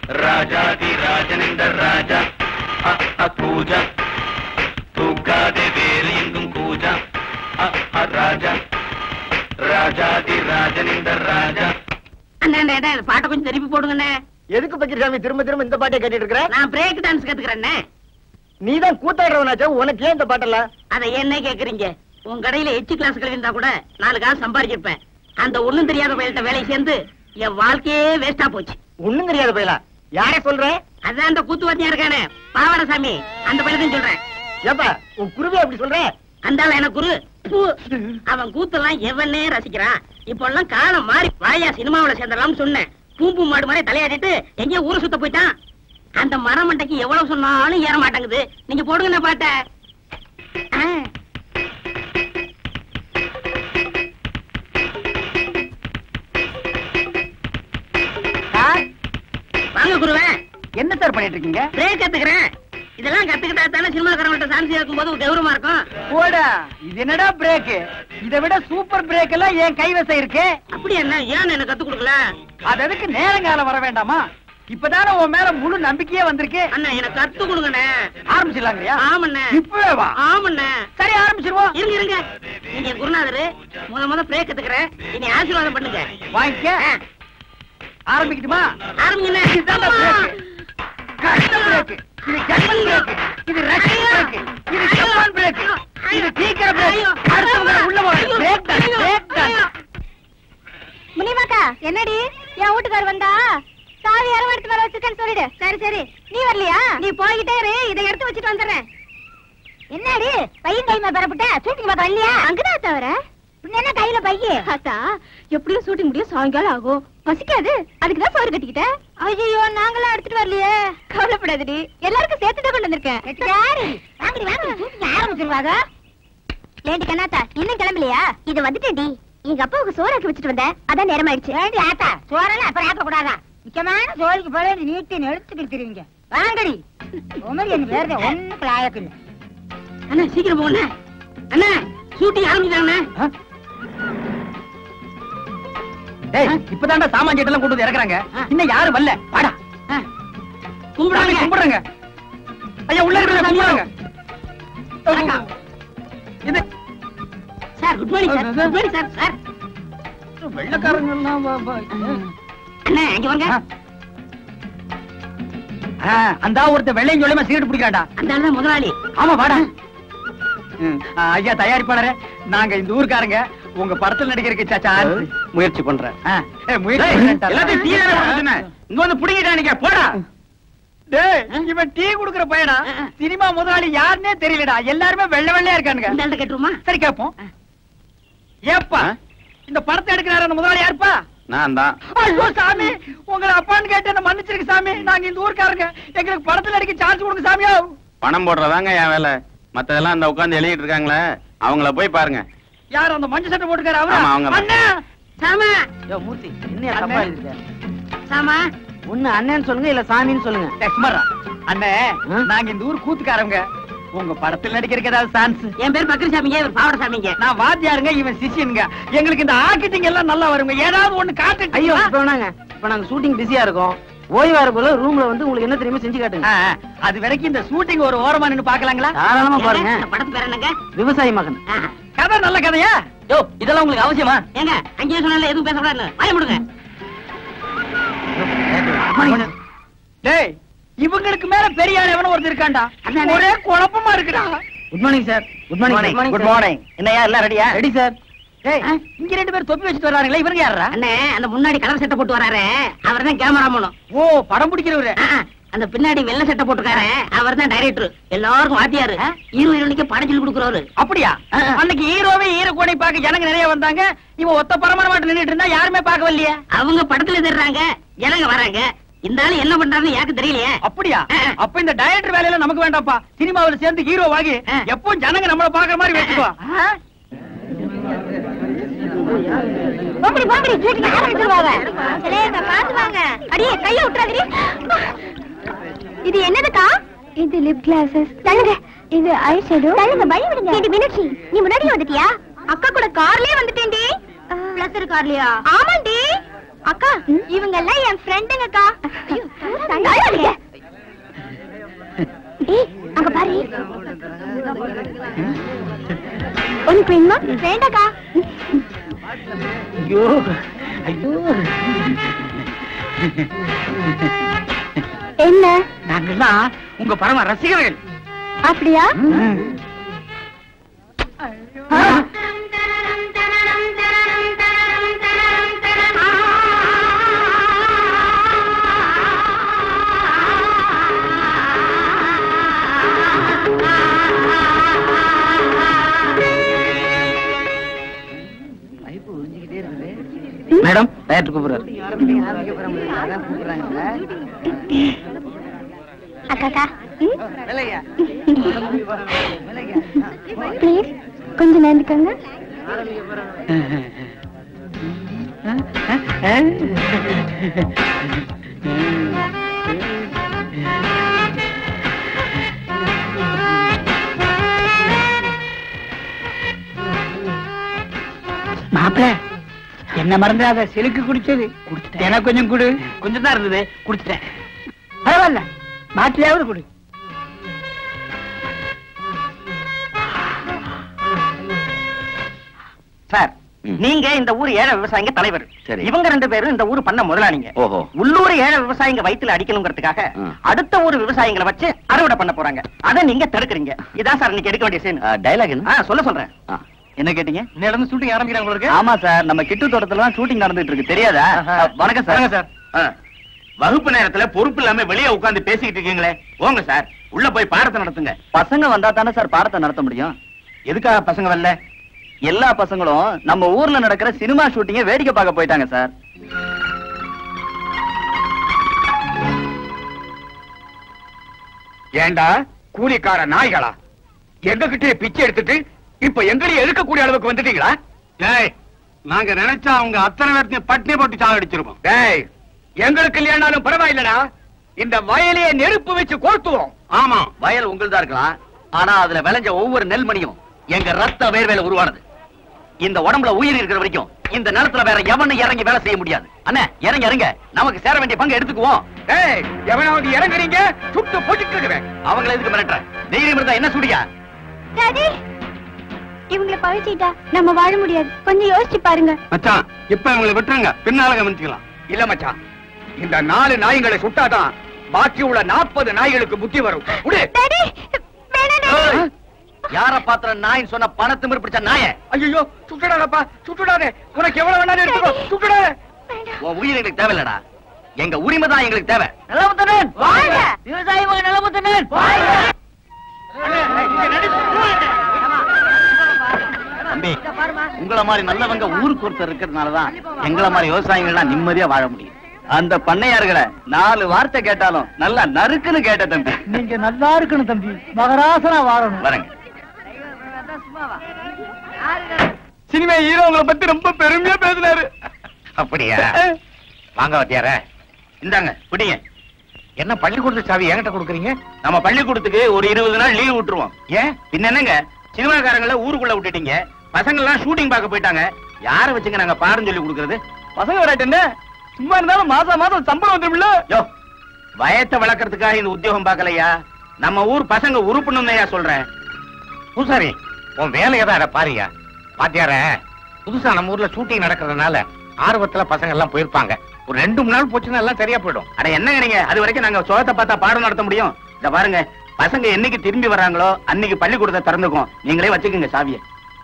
ராஜாதி ராஜனிந்த ராஜா அ, அ, கூஜா தூக்காதே வேறு எங்கும் கூஜா அ, அ, ராஜா ராஜாதி ராஜனிந்த ராஜா அண்ணே அண்ணே, அண்ணே, பாட்டை கொஞ்சம் திருப்பி போடுங்கண்ணே எதுக்கு பக்கிரசாமி திரும்ப திரும்ப இந்த பாட்டை கேட்டுட்டு இருக்கிற நான் பிரேக் டான்ஸ் கத்துக்கிறேன்னே நீ தான் கூத்தாடுறவனாச்சா உனக்கு ஏன் இந்த பாட்டெல்லாம் அதை என்ன கேக்குறீங்க உன் கடையில எச்சு கிளாஸ் கழிந்தா கூட நாலு காசு சம்பாதிச்சிருப்பேன் அந்த ஒண்ணும் தெரியாத பையல்கிட்ட வேலை சேர்ந்து என் வாழ்க்கையே வேஸ்டா போச்சு ஒண்ணும் தெரியாத பையலா யாரை சொல்ற அதான் அந்த கூத்து வாத்தியா இருக்கானே பாவாடசாமி அந்த பையன் சொல்றேன் ஏப்பா உன் குருவி அப்படி சொல்ற அந்த ஆளு எனக்கு குரு பு. அவன் கூத்தெல்லாம் எவனே ரசிக்கிறான் இப்ப எல்லாம் காலம் மாறி வாயா சினிமாவுல சேர்ந்தலாம்னு சொன்னேன் பூம்பு மாடு மாதிரி தலையாடிட்டு எங்கேயோ ஊரை சுத்த போயிட்டான் அந்த மரமண்டைக்கு எவ்வளவு சொன்னாலும் ஏற மாட்டேங்குது நீங்க போடுங்க பாட்ட வாங்க குருவே என்ன சார் பண்ணிட்டு இருக்கீங்க பிரேக் கத்துக்கிறேன் இதெல்லாம் கத்துக்கிட்டா தானே சினிமாக்காரங்கள்ட்ட சான்ஸ் இருக்கும்போது ஒரு கௌரவமா இருக்கும் போடா இது என்னடா பிரேக் இதை விட சூப்பர் பிரேக் எல்லாம் என் கைவசம் இருக்கு அப்படி என்ன ஏன் எனக்கு கத்து கொடுக்கல அது அதுக்கு நேரங்காலம் வர வேண்டாமா இப்பதானே உன் மேல முழு நம்பிக்கையே வந்திருக்கு அண்ணா எனக்கு கத்து கொடுங்கண்ணே ஆரம்பிச்சிடலாங்கய்யா ஆமண்ணே இப்பவே வா ஆமண்ணே சரி ஆரம்பிச்சிருவோம் இருங்க இருங்க நீங்க என் குருநாதரு முத முத பிரேக் கத்துக்கிறேன் இனி ஆசீர்வாதம் பண்ணுங்க வாங்கிக்க ஆ, ஆரம்பிக்கட்டுமா ஆரம்பிங்கண்ணே இதுதான்டா பிரேக் கஷ்ட பிரேக் இது ஜெர்மன் பிரேக் இது ரஷ்யன் பிரேக் இது ஜப்பான் பிரேக் இது சீக்கிர பிரேக் அடுத்தவங்க உள்ள போறது பிரேக் தான் பிரேக் தான் முனிமாக்கா என்னடி என் வீட்டுக்கார் வந்தா சாவி யாரும் எடுத்து வர வச்சிருக்கேன்னு சொல்லிடு சரி சரி நீ வரலையா நீ போய்கிட்டே இரு இதை எடுத்து வச்சுட்டு வந்துடுறேன் என்னடி பையன் கைமா பெறப்பட்ட ஷூட்டிங் பார்க்க வரலையா அங்கதான் தவிர என்ன கையில பைய அத்தா எப்படியும் ஷூட்டிங் முடியும் சாயங்காலம் ஆகும் பசிக்காது அதுக்கு தான் சோறு கட்டிக்கிட்டேன் ஐயோ நாங்களாம் எடுத்துட்டு வரலையே கவலைப்படாதடி எல்லாருக்கும் சேர்த்து தான் கொண்டு வந்திருக்கேன் யாரு வாங்கடி வாங்கடி ஷூட்டிங் ஆரம்பிச்சிருவாங்க லேடி கண்ணாத்தா இன்னும் கிளம்பலையா இது வந்துட்டேன்டி எங்க அப்பாவுக்கு சோறு ஆக்கி வச்சுட்டு வந்தேன் அதான் நேரம் ஆயிடுச்சு ஏண்டி ஆத்தா சோறெல்லாம் அப்புறம் ஆக்க கூடாதா முக்கியமான சோறுக்கு போல நீட்டி எடுத்துக்கிட்டு திருவீங்க வாங்கடி உமரி என் பேரு ஒண்ணுக்கு லாயக்கு இல்ல அண்ணா சீக்கிரம் போங்கண்ணே அண்ணா ஷூட்டிங் ஆரம்பிச்சாங்கண்ணே டேய் இப்பதான்டா சாமான் எல்லாம் கொண்டு வந்து இறக்குறாங்க இன்னும் யாரும் வரல வாடா ஆ, சாமி கும்பிடுறாங்க கும்பிடுறங்க ஐயா உள்ள இருக்கிற கும்பிடுறாங்க வணக்கம். இது sir good morning sir good morning sir sir வெள்ளக்காரங்க எல்லாம் வா- வா- அண்ணா இங்க வாங்க ஆ, அந்த ஒருத்த வெள்ளையும் சொல்லியமா சிகரெட் பிடிக்கிறான்டா அந்த ஆளு தான் முதலாளி ஆமா வாடா ம், ஆ, ஐயா தயாரிப்பாளரே நாங்க இந்த ஊர்க்காரங்க உங்க படத்துல நடிக்கிறதுக்கு சாச்சா முயற்சி பண்றேன் ஆ, ஏய், முயற்சி பண்றேன்டா. எல்லாத்தையும் டீ தானே போட சொன்னேன். இங்க வந்து புடிங்கிட்டானுங்க போடா டேய் இவன் டீ குடுக்குற பையனா ஆ, ஆ. சினிமா முதலாளி யாருன்னே தெரியலடா எல்லாருமே வெள்ளை வெள்ளையா இருக்கானுங்க இந்த ஆள்கிட்ட கேட்டுருமா சரி கேப்போம் ஏப்பா ஆ? இந்த படத்தை எடுக்கிறாரு அந்த முதலாளி யாருப்பா நான் தான் ஐயோ சாமி உங்களை அப்பான்னு கேட்டு என்ன மன்னிச்சிருக்கு சாமி நாங்க இந்த ஊர்க்காரங்க எங்களுக்கு படத்துல நடிக்க சான்ஸ் கொடுங்க சாமியோ பணம் போடுறதாங்க என் வேலை மத்ததெல்லாம் அந்த உட்கார்ந்து எழுதிட்டு இருக்காங்களே அவங்கள போய் பாருங்க யார் அந்த மஞ்சள் சட்டை போட்டுக்காரு அவரா ஆமா, அவங்க தான். அண்ணா சாமா யோ மூர்த்தி என்ன அண்ணே. தப்பா எழுதிருக்க சாமா ஒண்ணு அண்ணன் சொல்லுங்க இல்ல சாமின்னு சொல்லுங்க டேய், சும்மாடா. அண்ணே ஆ? நாங்க இந்த ஊர் கூத்துக்காரங்க உங்க படத்துல நடிக்கிறதுக்கு ஏதாவது சான்ஸ் என் பேர் பக்கரி சாமிங்க இவர் பாவட சாமிங்க நான் வாத்தியாருங்க இவன் சிஷியனுங்க எங்களுக்கு இந்த ஆக்கிட்டிங் எல்லாம் நல்லா வருங்க ஏதாவது ஒண்ணு காட்டு ஐயோ இப்ப வேணாங்க இப்ப நாங்க ஷூட்டிங் பிஸியா இருக்கோம் ஓய்வா போல ரூம்ல வந்து உங்களுக்கு என்ன தெரியுமா செஞ்சு காட்டுங்க அது வரைக்கும் இந்த ஷூட்டிங் ஒரு ஓரமா நின்னு பாக்கலாங்களா தாராளமா பாருங்க இந்த படத்து பேர் என்னங்க விவசாயி மகன் ஆஹா. கதை நல்ல கதையா யோ இதெல்லாம் உங்களுக்கு அவசியமா ஏங்க அங்கேயே சொன்னால எதுவும் பேசக்கூடாதுன்னு வாய முடுங்க டேய் இவங்களுக்கு மேல பெரிய ஆள் எவனோ ஒருத்தர் இருக்கான்டா அதானே. ஒரே குழப்பமா இருக்குடா good morning sir good morning good morning என்னையா எல்லாம் ரெடியா ரெடி சார் டேய் ஆ? இங்க ரெண்டு பேர் தொப்பி வச்சுட்டு வர்றாங்களே இவங்க யாரா அண்ணே அந்த முன்னாடி கலர் சட்டை போட்டு வராரு அவர் தான் கேமரா மூலம் ஓ படம் பிடிக்கிறவரு அந்த பின்னாடி வெள்ளை சட்டை போட்டுக்காரு அவர் தான் டைரக்டர் எல்லாருக்கும் வாத்தியாரு ஹீரோ ஹீரோனிக்கு படம் சொல்லி கொடுக்குறவரு அப்படியா ஆ. அன்னைக்கு ஹீரோவே ஹீரோ கோணை பார்க்க ஜனங்க நிறைய வந்தாங்க இவன் ஒத்த பரமான மாட்டு நின்னுட்டு இருந்தா யாருமே பார்க்க வரலையே அவங்க படத்துல தெரிறாங்க ஜனங்க வராங்க இந்த ஆளு என்ன பண்றாருன்னு யாருக்கு தெரியலையே அப்படியா ஆ. அப்ப இந்த டைரக்டர் வேலையில நமக்கு வேண்டாம்ப்பா சினிமாவுல சேர்ந்து ஹீரோ ஆகி ஆ. எப்பவும் ஜனங்க நம்மள பாக்குற மாதிரி வச்சுக்கோ போங்கடி போங்கடி ஷூட்டிங் ஆரம்பிச்சிருவாங்க சரிங்க பாத்து வாங்க அடியே கைய விட்டுறாதடி இது என்னதுக்கா இது லிப் கிளாஸஸ் தள்ளுங்க இது ஐ ஷேடோ தள்ளுங்க பய விடுங்க ஏண்டி மீனாட்சி நீ முன்னாடியே வந்துட்டியா அக்கா கூட கார்லயே வந்துட்டேன்டி பிளஸ் கார்லயா ஆமாண்டி அக்கா இவங்க எல்லாம் என் ஃப்ரெண்டுங்கக்கா ஏய் அங்க பாரு ஒன்னு வேணுமா வேண்டாக்கா ஐயோ ஐயோ என்ன நாங்கெல்லாம் உங்க பரம ரசிகர்கள் அப்படியா ஆ. மேடம் டயர் கூப்பிடுறாரு அக்காக்கா ப்ளீஸ் கொஞ்சம் நேர்ந்துக்கோங்க மாப்பிள என்ன மறந்துடாத சிலுக்கு குடிச்சது எனக்கு கொஞ்சம் குடு கொஞ்சம் தான் இருந்தது குடிச்சிட்டேன் பரவாயில்ல மாட்டிலாவது குடு சார் ம். நீங்க இந்த ஊர் ஏழை விவசாயிங்க தலைவர் சரி. இவங்க ரெண்டு பேரும் இந்த ஊர் பண்ண முதலாளிங்க ஓஹோ உள்ளூர் ஏழை விவசாயிங்க வயித்துல அடிக்கணுங்கிறதுக்காக ம். அடுத்த ஊர் விவசாயிகளை வச்சு அறுவடை பண்ண போறாங்க அதை நீங்க தடுக்கிறீங்க இதான் சார் இன்னைக்கு எடுக்க வேண்டிய சீன் டைலாக் என்ன ஆ சொல்ல சொல்றேன் ஆ. என்ன கேட்டீங்க நேரம் ஷூட்டிங் ஆரம்பிக்கிறாங்க உங்களுக்கு ஆமா சார் நம்ம கிட்டு தோட்டத்துல தான் ஷூட்டிங் நடந்துட்டு இருக்கு தெரியாதா ஆஹா. அ, வணக்கம் சார் சார் ஆ. வகுப்பு நேரத்துல பொறுப்பு இல்லாம வெளியே உட்கார்ந்து பேசிக்கிட்டு இருக்கீங்களே போங்க சார் உள்ள போய் பாடத்தை நடத்துங்க பசங்க வந்தா தானே சார் பாடத்தை நடத்த முடியும் எதுக்காக பசங்க வரல எல்லா பசங்களும் நம்ம ஊர்ல நடக்கிற சினிமா ஷூட்டிங்க வேடிக்கை பார்க்க போயிட்டாங்க சார் ஏண்டா கூலிக்கார நாய்களா எங்க கிட்டே பிச்சை எடுத்துட்டு இப்ப எங்களையும் எடுக்கக்கூடிய அளவுக்கு வந்துட்டீங்களா டேய் நாங்க நினைச்சா அவங்க அத்தனை பேர்த்தையும் பட்டினி போட்டு சாகடிச்சிருப்போம் டேய் எங்களுக்கு இல்லையானாலும் பரவாயில்லடா இந்த வயலையே நெருப்பு வச்சு கொளுத்துவோம் ஆமா வயல் உங்களுதா இருக்கலாம் ஆனா அதுல விளைஞ்ச ஒவ்வொரு நெல்மணியும் எங்க ரத்த வேர்வேல உருவானது இந்த உடம்புல உயிர் இருக்கிற வரைக்கும் இந்த நிலத்துல வேற எவனும் இறங்கி வேலை செய்ய முடியாது அண்ணே இறங்க இறங்க நமக்கு சேர வேண்டிய பங்கு எடுத்துக்குவோம் டேய் எவனாவது இறங்குறீங்க சுட்டு பொசுக்கிடுவேன் அவங்கள எதுக்கு மிரட்டுற தைரியம் இருந்தா என்ன சுடியா டாடி இவங்களை பழிச்சிட்டா நம்ம வாழ முடியாது கொஞ்சம் யோசிச்சு பாருங்க மச்சான் இப்ப இவங்களை விட்டுருங்க பின்னால கவனிச்சுக்கலாம் இல்ல மச்சான் இந்த நாலு நாய்களை சுட்டாதான் பாக்கி உள்ள நாற்பது நாய்களுக்கு புத்தி வரும் உடு டாடி வேணாம் டாடி யார பாத்திர நாயின்னு சொன்ன பணத்து மிரு பிடிச்ச நாய ஐயோ சுட்டுடாதப்பா சுட்டுடாதே உனக்கு எவ்வளவு வேணாலும் எடுத்துக்கோ சுட்டுடாத உன் உயிர் எங்களுக்கு தேவையில்லடா எங்க உரிமை தான் எங்களுக்கு தேவை நிலமுத்தனன் வாழ்க! விவசாயி மகன் நிலமுத்தனன் தம்பி உங்கள மாதிரி நல்லவங்க ஊருக்கு ஒருத்தர் இருக்கிறதுனாலதான் எங்கள மாதிரி விவசாயிகள்லாம் நிம்மதியா வாழ முடியும் அந்த பண்ணையார்களை நாலு வார்த்தை கேட்டாலும் நல்லா நறுக்குன்னு கேட்ட தம்பி நீங்க நல்லா இருக்கணும் தம்பி மகராசனா வாழணும் வரேங்க சினிமா ஹீரோங்களை பத்தி ரொம்ப பெருமையா பேசினாரு அப்படியா வாங்க வாத்தியார இந்தாங்க பிடிங்க என்ன பள்ளிக்கூடத்து சாவி என்கிட்ட கொடுக்குறீங்க நம்ம பள்ளிக்கூடத்துக்கு ஒரு இருபது நாள் லீவ் விட்டுருவோம் ஏன் பின்ன என்னங்க சினிமாக்காரங்கள ஊருக்குள்ள விட்டுட்டீங்க பசங்க எல்லாம் ஷூட்டிங் பார்க்க போயிட்டாங்க யார வச்சுங்க நாங்க பாடம் சொல்லி கொடுக்கறது பசங்க விளையாட்டு சும்மா இருந்தாலும் மாசம் மாசம் சம்பளம் வந்துருமில்ல யோ வயத்தை வளர்க்கறதுக்காக இந்த உத்தியோகம் பார்க்கலையா நம்ம ஊர் பசங்க உருப்பணும் சொல்றேன் பூசாரி உன் வேலையை தான் பாரியா பாத்தியார புதுசா நம்ம ஊர்ல ஷூட்டிங் நடக்கிறதுனால ஆர்வத்துல பசங்க எல்லாம் போயிருப்பாங்க ஒரு ரெண்டு மூணு நாள் போச்சுன்னா எல்லாம் சரியா போயிடும் அட என்னங்க நீங்க அது வரைக்கும் நாங்க சோகத்தை பார்த்தா பாடம் நடத்த முடியும் இத பாருங்க பசங்க என்னைக்கு திரும்பி வர்றாங்களோ அன்னைக்கு பள்ளிக்கூடத்தை திறந்துக்கும் நீங்களே வச்சுக்கோங்க சாவியை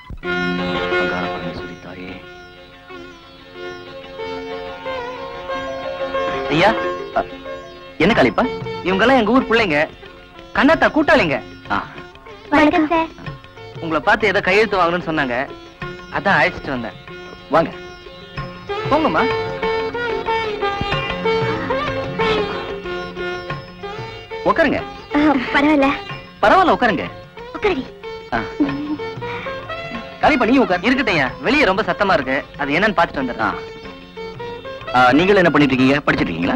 ஐயா அ, என்ன கலிப்பா இவங்க எல்லாம் எங்க ஊர் பிள்ளைங்க கண்ணத்தா கூட்டாளிங்க ஆ, வணக்கம் சார் உங்களை பார்த்து ஏதோ கையெழுத்து வாங்கணும்னு சொன்னாங்க அதான் அழைச்சிட்டு வந்தேன் வாங்க போங்கம்மா உட்காருங்க பரவாயில்ல பரவாயில்ல உட்காருங்க உட்காரி ஆ. கலிப்பா நீ உட்கார் இருக்கட்டையா வெளியே ரொம்ப சத்தமா இருக்கு அது என்னன்னு பார்த்துட்டு வந்துடுறேன் நீங்களும் என்ன பண்ணிட்டு இருக்கீங்க படிச்சிட்டு இருக்கீங்களா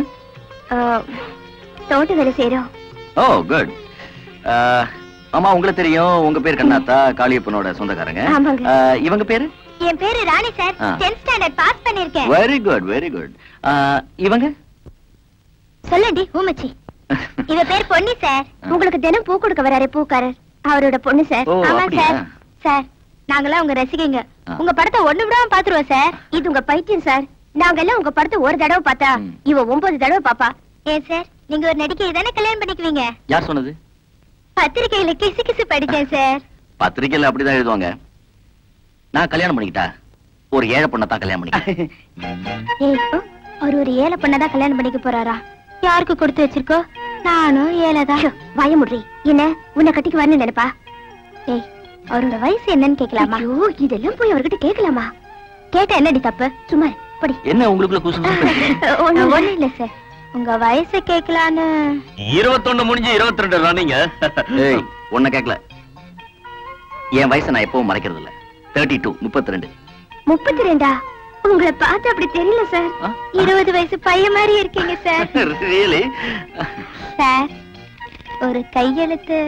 தோட்ட வேலை செய்யறோம் ஓ குட் ஆமா உங்களுக்கு தெரியும் உங்க பேர் கண்ணாத்தா காளியப்பனோட சொந்தக்காரங்க ஆமாங்க. ஆ, இவங்க பேரு என் பேரு ராணி சார் ஆ. 10th ஸ்டாண்டர்ட் பாஸ் பண்ணிருக்கேன் வெரி குட் வெரி குட் இவங்க சொல்லண்டி ஊமச்சி இவ பேர் பொன்னி சார் உங்களுக்கு தினம் பூ கொடுக்க வராரு பூக்காரர் அவரோட பொண்ணு சார் ஓ, ஆமா அப்படியா? சார் சார் நாங்கெல்லாம் உங்க ரசிகைங்க ஆ. உங்க படத்தை ஒண்ணு விடாம பாத்துருவோம் சார் இது உங்க பைத்தியம் சார் நாங்க எல்லாம் உங்க படத்தை ஒரு தடவை பார்த்தா ம். இவ ஒன்பது தடவை பாப்பா ஏன் சார் நீங்க ஒரு நடிகை தானே கல்யாணம் பண்ணிக்குவீங்க யார் சொன்னது பத்திரிக்கையில கிசு கிசு படிச்சேன் சார் பத்திரிக்கையில அப்படிதான் எழுதுவாங்க நான் கல்யாணம் பண்ணிக்கிட்டா ஒரு ஏழை பொண்ணை தான் கல்யாணம் பண்ணிக்கிட்டேன் ஏய் ஓ, அவர் ஒரு ஏழை பொண்ணதான் கல்யாணம் பண்ணிக்க போறாரா யாருக்கு கொடுத்து வச்சிருக்கோ நானும் ஏழைதான் வாய முடி என்ன உன்னை கட்டிக்கு வரணும் நினைப்பா ஏய் அவரோட வயசு என்னன்னு கேட்கலாமா ஐயோ இதெல்லாம் போய் அவர்கிட்ட கேட்கலாமா கேட்டா என்னடி தப்பு சும்மா இரு, படி என்ன உங்களுக்குள்ள கூசு ஒண்ணு இல்ல சார் உங்க வயசை கேட்கலான்னு இருபத்தொன்னு முடிஞ்சு இருபத்தி ரெண்டு ராணிங்க ஏய் ஒன்ன கேட்கல என் வயசை நான் எப்பவும் மறைக்கிறது இல்ல தேர்ட்டி டூ முப்பத்தி ரெண்டு முப்பத்தி ரெண்டா உங்களை பார்த்து அப்படி தெரியல சார் ஆ? இருபது வயசு பையன் மாதிரி இருக்கீங்க சார் ரியலி சார் ஒரு கையெழுத்து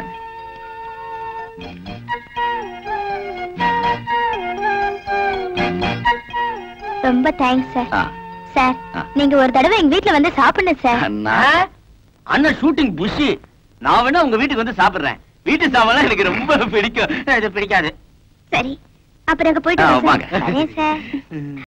ரொம்ப தேங்க்ஸ் சார் சார் ஆ. நீங்க ஒரு தடவை எங்க வீட்ல வந்து சாப்பிடணும் சார் அண்ணன் ஷூட்டிங் புஷ் நான் வேணா உங்க வீட்டுக்கு வந்து சாப்பிடுறேன் வீட்டு சாப்பாடு எனக்கு ரொம்ப பிடிக்கும் இது பிடிக்காது சரி அப்புறம் அங்க போயிட்டு ஆ, வரேன் வாங்க. சார். வரேன் சார்